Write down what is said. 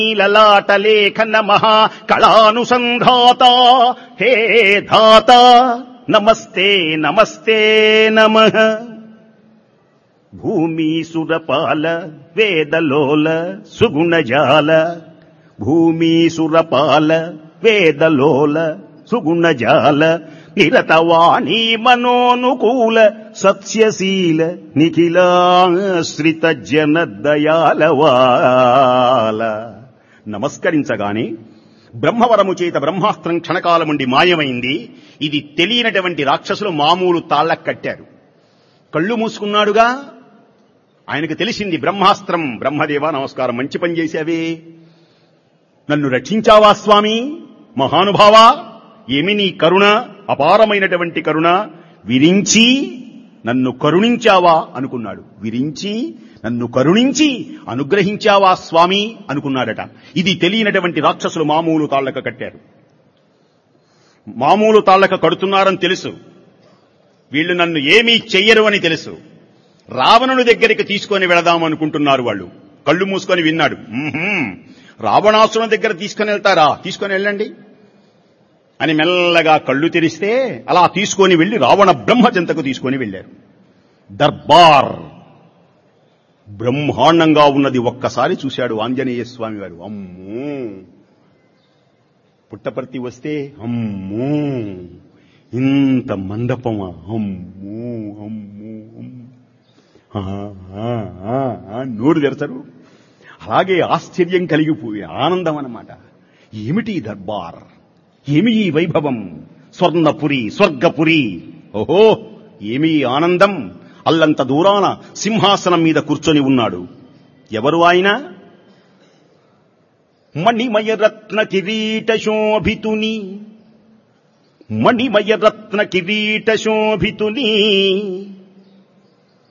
లలాటలేఖన మహా కళానుసంధాత హే ధాత నమస్తే నమస్తే నమ భూమీసురపాల వేదలోల సుగుణజాల భూమీసురపాల వేదలోల సుగుణజాల నిరతవాణీ మనోనుకూల సత్యశీల నిఖిలాశ్రిత జన దయాలవాల నమస్కరించగానే బ్రహ్మవరము చేత బ్రహ్మాస్త్రం క్షణకాలముండి మాయమైంది ఇది తెలియనటువంటి రాక్షసులు మామూలు తాళ్ళకు కట్టారు కళ్ళు మూసుకున్నాడుగా ఆయనకు తెలిసింది బ్రహ్మాస్త్రం బ్రహ్మదేవ నమస్కారం మంచి పని చేశావే నన్ను రక్షించావా స్వామి మహానుభావా ఏమి నీ కరుణ అపారమైనటువంటి కరుణ విరించి నన్ను కరుణించావా అనుకున్నాడు విరించి నన్ను కరుణించి అనుగ్రహించావా స్వామి అనుకున్నాడట ఇది తెలియనటువంటి రాక్షసులు మామూలు తాళ్ళక కట్టారు మామూలు తాళ్ళక కడుతున్నారని తెలుసు వీళ్ళు నన్ను ఏమీ చెయ్యరు అని తెలుసు రావణుని దగ్గరికి తీసుకొని వెళదాం అనుకుంటున్నారు వాళ్ళు కళ్ళు మూసుకొని విన్నాడు "మ్మ్హ్మ్. రావణాసురుని దగ్గర తీసుకొని వెళ్తారా తీసుకొని వెళ్ళండి అని మెల్లగా కళ్ళు తెరిస్తే అలా తీసుకొని వెళ్లి రావణ బ్రహ్మ చెంతకు తీసుకొని వెళ్లారు దర్బార్ బ్రహ్మాండంగా ఉన్నది ఒక్కసారి చూశాడు ఆంజనేయ స్వామి వారు అమ్మో పుట్టపర్తి వస్తే అమ్మో ఇంత మండపమా అమ్మో అమ్మో అమ్మో. ఆ, ఆ, ఆ, ఆ, నోరు తెరచరు అలాగే ఆశ్చర్యం కలిగిపోయి ఆనందం అన్నమాట ఏమిటి ఈ దర్బార్ ఏమి ఈ వైభవం స్వర్ణపురి స్వర్గపురి ఓహో ఏమి ఈ ఆనందం అల్లంత దూరాన సింహాసనం మీద కూర్చొని ఉన్నాడు ఎవరు ఆయన మణిమయరత్న కిరీట శోభితుని మణిమయరత్న కిరీట శోభితుని